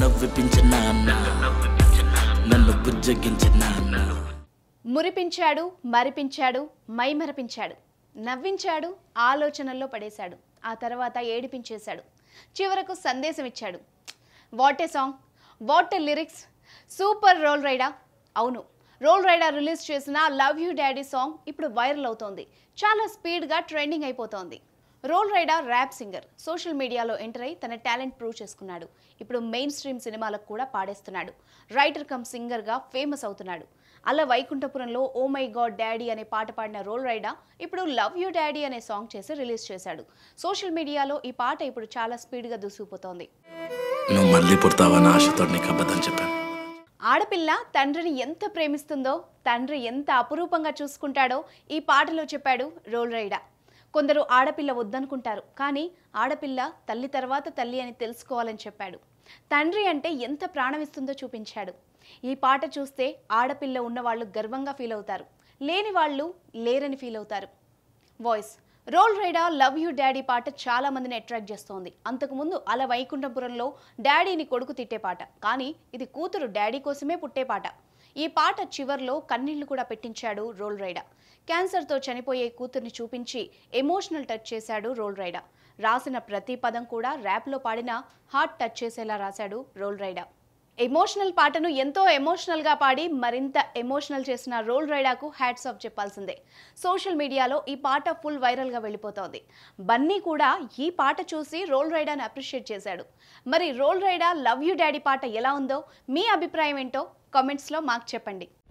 నవ్విపించిన నాన్న నన్ను బుజ్జగించిన నాన్న మురిపించాడు మరిపించాడు మైమరపించాడు నవ్వించాడు ఆలోచనల్లో పడేశాడు ఆ తర్వాత ఏడిపించేశాడు చివరకు సందేశం ఇచ్చాడు what a song what a lyrics super Roll Rida అవును రోల్ రైడా రిలీజ్ చేసిన లవ్ యూ డాడీ సాంగ్ ఇప్పుడు వైరల్ అవుతోంది చాలా స్పీడ్గా ట్రెండింగ్ అయిపోతోంది Roll Rida rap singer social మీడియాలో ఎంటర్ అయి తన టాలెంట్ ప్రూవ్ చేసుకున్నాడు ఇప్పుడు మెయిన్ స్ట్రీమ్ సినిమాలకు కూడా పాడేస్తున్నాడు రైటర్ కమ్ సింగర్గా ఫేమస్ అవుతున్నాడు అలా వైకుంఠపురంలో ఓ మై గాడ్ డాడీ అనే పాట పాడిన రోల్ రైడా ఇప్పుడు లవ్ యూ డాడీ అనే సాంగ్ చేసి రిలీజ్ చేశాడు సోషల్ మీడియాలో ఈ పాట ఇప్పుడు చాలా స్పీడ్గా దూసుకుపోతోంది నువ్వు మళ్ళీ పుడతావని ఆశతో నీకు అబద్ధం చెప్పాను ఆడపిల్ల తండ్రిని ఎంత ప్రేమిస్తుందో తండ్రి ఎంత అపురూపంగా చూసుకుంటాడో ఈ పాటలో చెప్పాడు రోల్ రైడా కొందరు ఆడపిల్ల వద్దనుకుంటారు కానీ ఆడపిల్ల తల్లి తర్వాత తల్లి అని తెలుసుకోవాలని చెప్పాడు తండ్రి అంటే ఎంత ప్రాణమిస్తుందో చూపించాడు ఈ పాట చూస్తే ఆడపిల్ల ఉన్నవాళ్ళు గర్వంగా ఫీల్ అవుతారు లేని వాళ్ళు లేరని ఫీల్ అవుతారు voice Roll Rida love you daddy పాట చాలా మందిని అట్రాక్ట్ చేస్తోంది అంతకుముందు అలా వైకుంఠపురంలో డాడీని కొడుకు తిట్టే పాట కానీ ఇది కూతురు డాడీ కోసమే పుట్టే పాట ఈ పాట చివర్లో కన్నీళ్లు కూడా పెట్టించాడు రోల్ రైడా క్యాన్సర్తో చనిపోయే కూతుర్ని చూపించి ఎమోషనల్ టచ్ చేశాడు రోల్ రైడా రాసిన ప్రతి పదం కూడా ర్యాప్లో పాడిన హార్ట్ టచ్ చేసేలా రాశాడు రోల్ రైడా ఎమోషనల్ పాటను ఎంతో ఎమోషనల్గా పాడి మరింత ఎమోషనల్ చేసిన రోల్ రైడాకు హ్యాట్స్ ఆఫ్ చెప్పాల్సిందే సోషల్ మీడియాలో ఈ పాట ఫుల్ వైరల్గా వెళ్ళిపోతోంది బన్నీ కూడా ఈ పాట చూసి రోల్ రైడాని అప్రిషియేట్ చేశాడు మరి Roll Rida love you daddy పాట ఎలా ఉందో మీ అభిప్రాయం ఏంటో కామెంట్స్లో మాకు చెప్పండి